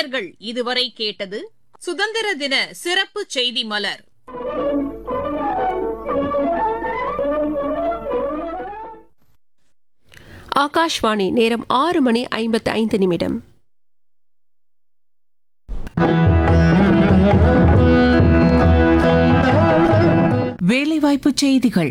நேயர்கள் இதுவரை கேட்டது சுதந்திர தின சிறப்பு செய்தி மலர் ஆகாஷ்வாணி நேரம் ஆறு மணி ஐம்பத்து ஐந்து நிமிடம் வேலைவாய்ப்பு செய்திகள்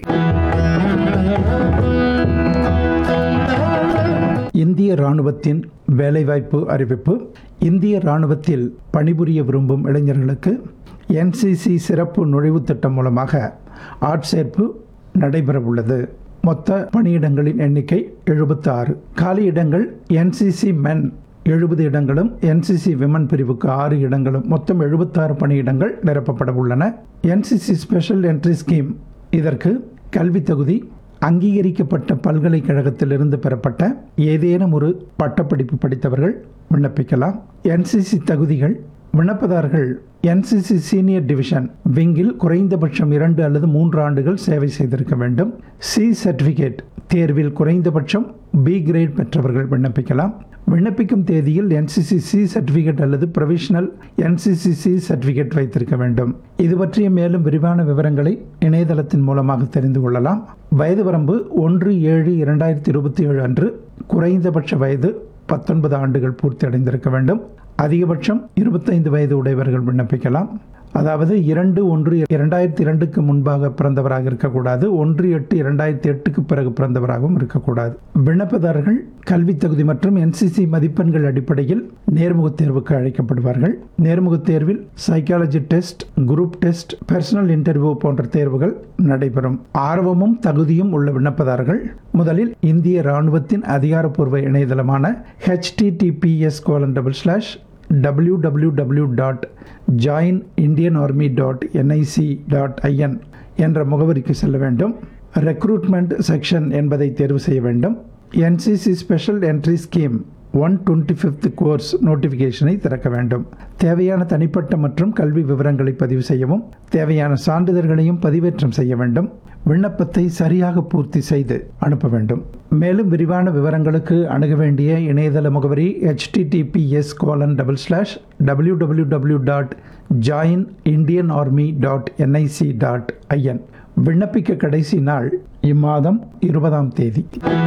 இந்திய ராணுவத்தின் வேலைவாய்ப்பு அறிவிப்பு இந்திய ராணுவத்தில் பணிபுரிய விரும்பும் இளைஞர்களுக்கு என்சிசி சிறப்பு நுழைவுத் திட்டம் மூலமாக ஆட்சேர்ப்பு நடைபெறவுள்ளது மொத்த பணியிடங்களின் எண்ணிக்கை எழுபத்தி ஆறு காலியிடங்கள் என்சிசி மென் எழுபது இடங்களும் என்சிசி விமன் பிரிவுக்கு ஆறு இடங்களும் மொத்தம் எழுபத்தாறு பணியிடங்கள் நிரப்பப்பட உள்ளன என்சிசி ஸ்பெஷல் என்ட்ரி ஸ்கீம் இதற்கு கல்வி தகுதி அங்கீகரிக்கப்பட்ட பல்கலைக்கழகத்திலிருந்து பெறப்பட்ட ஏதேனும் ஒரு பட்டப்படிப்பு படித்தவர்கள் விண்ணப்பிக்கலாம் என்சிசி தகுதிகள் விண்ணப்பதாரர்கள் என்சிசி சீனியர் டிவிஷன் விங்கில் குறைந்தபட்சம் இரண்டு அல்லது மூன்று ஆண்டுகள் சேவை செய்திருக்க வேண்டும் சி சர்டிஃபிகேட் தேர்வில் குறைந்தபட்சம் பி கிரேட் பெற்றவர்கள் விண்ணப்பிக்கலாம் விண்ணப்பிக்கும் தேதியில் என்சிசி சி சர்டிஃபிகேட் அல்லது ப்ரொவிஷனல் என்சிசி சி சர்டிஃபிகேட் வைத்திருக்க வேண்டும் இது பற்றிய மேலும் விரிவான விவரங்களை இணையதளத்தின் மூலமாக தெரிந்து கொள்ளலாம் வயது வரம்பு ஒன்று ஏழு இரண்டாயிரத்தி இருபத்தி ஏழு அன்று குறைந்தபட்ச வயது பத்தொன்பது ஆண்டுகள் பூர்த்தி அடைந்திருக்க வேண்டும் அதிகபட்சம் இருபத்தைந்து வயது உடையவர்கள் விண்ணப்பிக்கலாம் அதாவது இரண்டு ஒன்று இரண்டாயிரத்தி இரண்டுக்கு முன்பாக பிறந்தவராக இருக்கக்கூடாது ஒன்று எட்டு இரண்டாயிரத்தி எட்டுக்கு பிறகு பிறந்தவராகவும் இருக்கக்கூடாது விண்ணப்பதாரர்கள் கல்வி தகுதி மற்றும் என்சிசி மதிப்பெண்கள் அடிப்படையில் நேர்முகத் தேர்வுக்கு அழைக்கப்படுவார்கள் நேர்முகத் தேர்வில் psychology test group test personal interview போன்ற தேர்வுகள் நடைபெறும் ஆர்வமும் தகுதியும் உள்ள விண்ணப்பதாரர்கள் முதலில் இந்திய ராணுவத்தின் அதிகாரப்பூர்வ இணையதளமான HTTPS colon double slash W W W dot join Indian army dot NIC dot IN என்ற முகவரிக்கு செல்ல வேண்டும் ரெக்ரூட்மெண்ட் செக்ஷன் என்பதை தேர்வு செய்ய வேண்டும் NCC special entry scheme one twenty fifth course நோட்டிஃபிகேஷனை திறக்க வேண்டும் தேவையான தனிப்பட்ட மற்றும் கல்வி விவரங்களை பதிவு செய்யவும் தேவையான சான்றிதழ்களையும் பதிவேற்றம் செய்ய வேண்டும் விண்ணப்பத்தை சரியாக பூர்த்தி செய்து அனுப்ப வேண்டும் மேலும் விரிவான விவரங்களுக்கு அணுக வேண்டிய இணையதள முகவரி HTTPS colon double slash W W W dot join Indian army dot NIC dot IN விண்ணப்பிக்க கடைசி நாள் இம்மாதம் இருபதாம் தேதி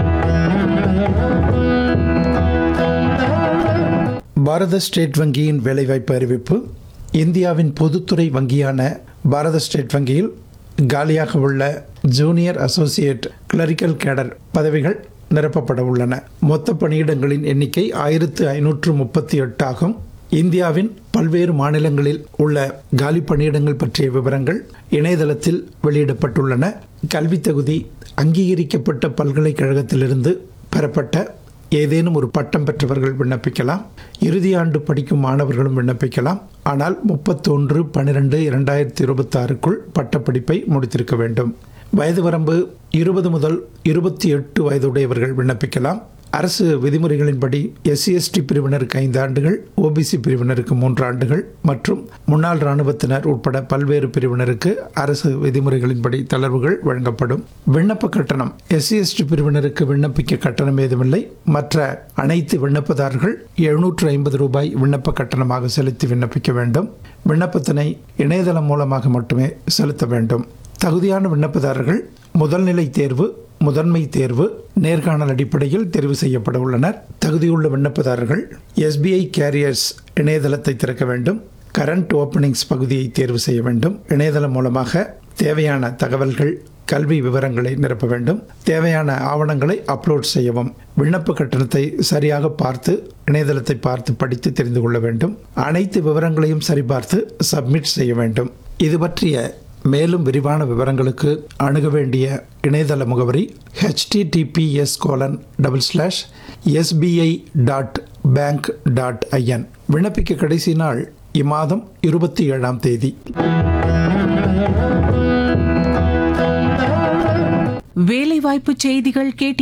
பாரத ஸ்டேட் வங்கியின் வேலைவாய்ப்பு அறிவிப்பு இந்தியாவின் பொதுத்துறை வங்கியான பாரத ஸ்டேட் வங்கியில் காலியாக உள்ள ஜூனியர் அசோசியேட் கிளரிக்கல் கேடர் பதவிகள் நிரப்பப்பட உள்ளன மொத்த பணியிடங்களின் எண்ணிக்கை ஆயிரத்து ஐநூற்று முப்பத்தி எட்டு ஆகும் இந்தியாவின் பல்வேறு மாநிலங்களில் உள்ள காலி பணியிடங்கள் பற்றிய விவரங்கள் இணையதளத்தில் வெளியிடப்பட்டுள்ளன கல்வி தகுதி அங்கீகரிக்கப்பட்ட பல்கலைக்கழகத்திலிருந்து பெறப்பட்ட ஏதேனும் ஒரு பட்டம் பெற்றவர்கள் விண்ணப்பிக்கலாம் இறுதி ஆண்டு படிக்கும் மாணவர்களும் விண்ணப்பிக்கலாம் ஆனால் முப்பத்தொன்று பன்னிரெண்டு இரண்டாயிரத்தி இருபத்தாறுக்குள் பட்டப்படிப்பை முடித்திருக்க வேண்டும் வயது வரம்பு இருபது முதல் இருபத்தி எட்டு வயதுடையவர்கள் விண்ணப்பிக்கலாம் அரசு விதிமுறைகளின்படி எஸ்சி எஸ்டி பிரிவினருக்கு ஐந்து ஆண்டுகள் ஓபிசி பிரிவினருக்கு மூன்று ஆண்டுகள் மற்றும் முன்னாள் இராணுவத்தினர் உட்பட பல்வேறு பிரிவினருக்கு அரசு விதிமுறைகளின்படி தளர்வுகள் வழங்கப்படும் விண்ணப்ப கட்டணம் எஸ்சி எஸ்டி பிரிவினருக்கு விண்ணப்பிக்க கட்டணம் ஏதுமில்லை மற்ற அனைத்து விண்ணப்பதாரர்கள் எழுநூற்று ஐம்பது ரூபாய் விண்ணப்ப கட்டணமாக செலுத்தி விண்ணப்பிக்க வேண்டும் விண்ணப்பத்தினை இணையதளம் மூலமாக மட்டுமே செலுத்த வேண்டும் தகுதியான விண்ணப்பதாரர்கள் முதல்நிலை தேர்வு முதன்மை தேர்வு நேர்காணல் அடிப்படையில் தேர்வு செய்யப்பட உள்ளனர் தகுதியுள்ள விண்ணப்பதாரர்கள் எஸ்பிஐ கேரியர்ஸ் இணையதளத்தை திறக்க வேண்டும் கரண்ட் ஓப்பனிங்ஸ் பகுதியை தேர்வு செய்ய வேண்டும் இணையதளம் மூலமாக தேவையான தகவல்கள் கல்வி விவரங்களை நிரப்ப வேண்டும் தேவையான ஆவணங்களை அப்லோட் செய்யவும் விண்ணப்ப கட்டணத்தை சரியாக பார்த்து இணையதளத்தை பார்த்து படித்து தெரிந்து கொள்ள வேண்டும் அனைத்து விவரங்களையும் சரிபார்த்து சப்மிட் செய்ய வேண்டும் இது பற்றிய மேலும் விரிவான விவரங்களுக்கு அணுக வேண்டிய இணையதள முகவரி HTTPS colon double slash SBI dot bank dot IN விண்ணப்பிக்க கடைசி நாள் இம்மாதம் இருபத்தி ஏழாம் தேதி வேலைவாய்ப்பு செய்திகள் கேட்டீர்கள்